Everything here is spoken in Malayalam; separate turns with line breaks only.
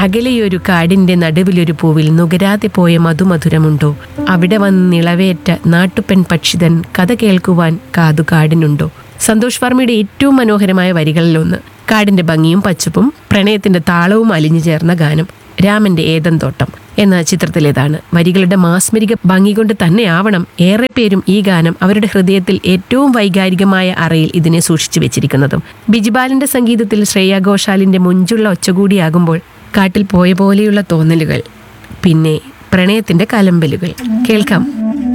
അകലെയൊരു കാടിന്റെ നടുവിലൊരു പൂവിൽ നുകരാതെ പോയ മധുമധുരമുണ്ടോ അവിടെ വന്ന് നിളവേറ്റ നാട്ടുപെൺ പക്ഷിതൻ കഥ കേൾക്കുവാൻ കാതു കാടിനുണ്ടോ സന്തോഷ് വർമ്മയുടെ ഏറ്റവും മനോഹരമായ വരികളിലൊന്ന് കാടിന്റെ ഭംഗിയും പച്ചപ്പും പ്രണയത്തിന്റെ താളവും അലിഞ്ഞു ചേർന്ന ഗാനം രാമന്റെ ഏതൻ തോട്ടം എന്ന ചിത്രത്തിലേതാണ് വരികളുടെ മാസ്മരിക ഭംഗി കൊണ്ട് തന്നെയാവണം ഏറെ പേരും ഈ ഗാനം അവരുടെ ഹൃദയത്തിൽ ഏറ്റവും വൈകാരികമായ അറയിൽ ഇതിനെ സൂക്ഷിച്ചു വെച്ചിരിക്കുന്നതും ബിജിബാലിന്റെ സംഗീതത്തിൽ ശ്രേയ ഘോഷാലിന്റെ മുഞ്ചുള്ള ഒച്ചകൂടിയാകുമ്പോൾ കാട്ടിൽ പോയ പോലെയുള്ള തോന്നലുകൾ പിന്നെ പ്രണയത്തിന്റെ കലമ്പലുകൾ കേൾക്കാം